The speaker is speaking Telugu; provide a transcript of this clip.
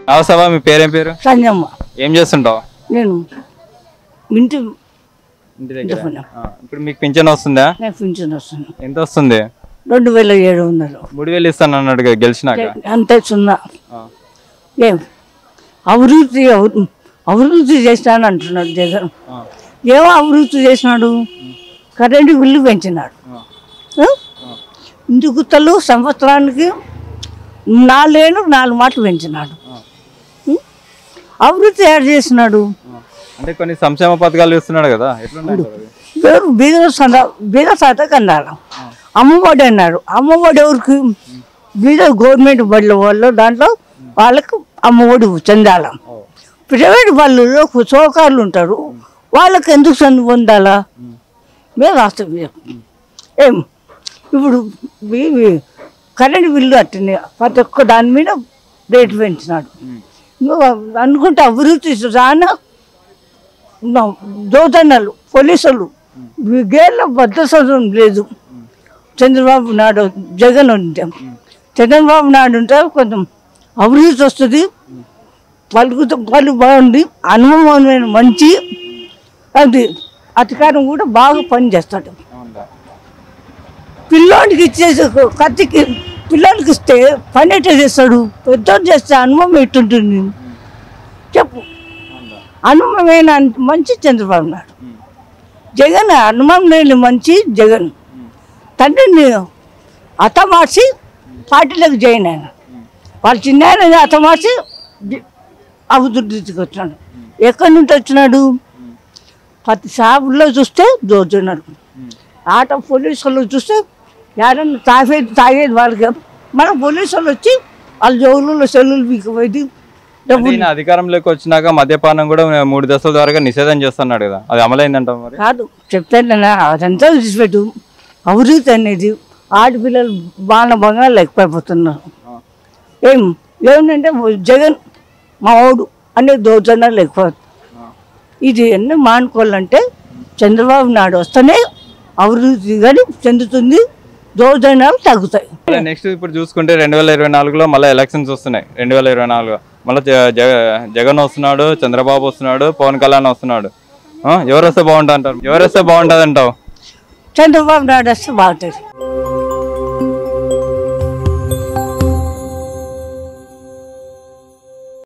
అవసవా మీ పేరేం పేరు సంజమ్మ ఏం చేస్తుంటావు నేను ఇంటి ఇంటి దగ్గర ఇంటి ఆ, ఇప్పుడు మీకు పింఛన్ వస్తుందా నేను పింఛన్ వస్తాను ఎంత వస్తుంది రెండు వేల ఏడు వందలు మూడు వేలు ఇస్తాను అన్నాడు కదా గెలిచినాక అంతే సున్నా ఆ, ఏం అభివృద్ధి అవ- అభివృద్ధి చేసినాను అంటున్నాడు జగన్ ఆ, ఏమో అభివృద్ధి చేసినాడు కరెంటు బిల్లు పెంచినాడు ఆ, ఆ? ఇందుకు తల్లు సంవత్సరానికి నాలుగేళ్ళు నాలుగు మాటలు పెంచినాడు ఆ, ఉం? అభివృద్ధి ఏడు చేసినాడు ఆ. అంటే కొన్ని సంక్షేమ పథకాలు ఇస్తున్నాడు కదా ఎట్లున్నాయి సార్ అవి? పేరు బీద సద బీద శాతకు అన్నారు అమ్మఒడి అన్నారు అమ్మఒడి ఎవరికి బీద గవర్నమెంట్ బడుల వాళ్ళు దాంట్లో వాళ్ళకు అమ్మఒడి చెందాల ఓ, ప్రైవేట్ బళ్ళలో సోకారులు ఉంటారు వాళ్ళకి ఎందుకు చెంది పొందాలా మేము రాష్ట్రం ఏం ఇప్పుడు ఇవి- ఇవి కరెంట్ బిల్లు అట్టనే ప్రతి ఒక్క దాని మీద రేటు పెంచినాడు ఉమ్, ఇంకో అనుకుంటే అభివృద్ధి రానా దోతన్నలు పోలీసులు గేర్ల భద్రతం లేదు చంద్రబాబు నాయుడు జగన్ ఉంటే చంద్రబాబు నాయుడు ఉంటే కొంచెం అభివృద్ధి వస్తుంది పలుకుతూ పలు బాగుంది అనుభవమైన మంచి అది అధికారం కూడా బాగా పనిచేస్తాడు అవునులే. పిల్లోడికి ఇచ్చేసి కత్తికి పిల్లోడికి ఇస్తే పని ఎట్లా చేస్తాడు పెద్దోడు చేస్తే అనుభవం ఎట్టుంటుంది చెప్పు అవునులే. అనుభవమైన మంచి చంద్రబాబు నాయుడు ఉమ్, జగన్ అనుభవం లేని మంచి జగన్ ఉమ్, తండ్రిని అతమార్చి పార్టీలకు జాయిన్ ఆయన వాళ్ళ చిన్న ఆయన అతమార్చి అభివృద్ధికి వచ్చినాడు ఎక్కడి నుంచి వచ్చినాడు ప్రతి షాపుల్లో చూస్తే దోచున్నాడు ఉమ్. ఆట పోలీసులు చూస్తే ఎవరన్నా తాగేది తాగేది వాళ్ళకి మన పోలీసులు వచ్చి వాళ్ళ జోగులలో సెల్లులు పీకపోయి అంటే ఈయన అధికారంలోకి వచ్చినాక మద్యపానం కూడా మూడు దశల ద్వారా నిషేధం చేస్తున్నాడు కదా అది అమలైందంట మరి కాదు చెప్తాను అదంతా విడిచిపెట్టు అభివృద్ధి అనేది ఆడపిల్లలు బాణ బంగాలు ఎక్కువైపోతున్నారు ఆ, ఏం ఏమిటంటే జగన్ మా ఓడు అనే దౌర్జన్యాలు ఎక్కువ ఆ. ఇది అన్నీ మానుకోవాలంటే చంద్రబాబు నాయుడు వస్తేనే అభివృద్ధి కానీ చెందుతుంది దౌర్జన్యాలు తగ్గుతాయి మళ్ళీ నెక్స్ట్ ఇప్పుడు చూసుకుంటే రెండు వేల ఇరవై నాలుగులో మళ్ళీ ఎలక్షన్స్ వస్తున్నాయి రెండు వేల ఇరవై నాలుగు మళ్ళీ జ- జగ- జగన్ వస్తున్నాడు చంద్రబాబు వస్తున్నాడు పవన్ కళ్యాణ్ వస్తున్నాడు ఆ, ఎవరు వస్తే బాగుంటుంది అంటారు ఎవరు వస్తే బాగుంటుంది అంటావు చంద్రబాబు నాయుడు వస్తే బాగుంటుంది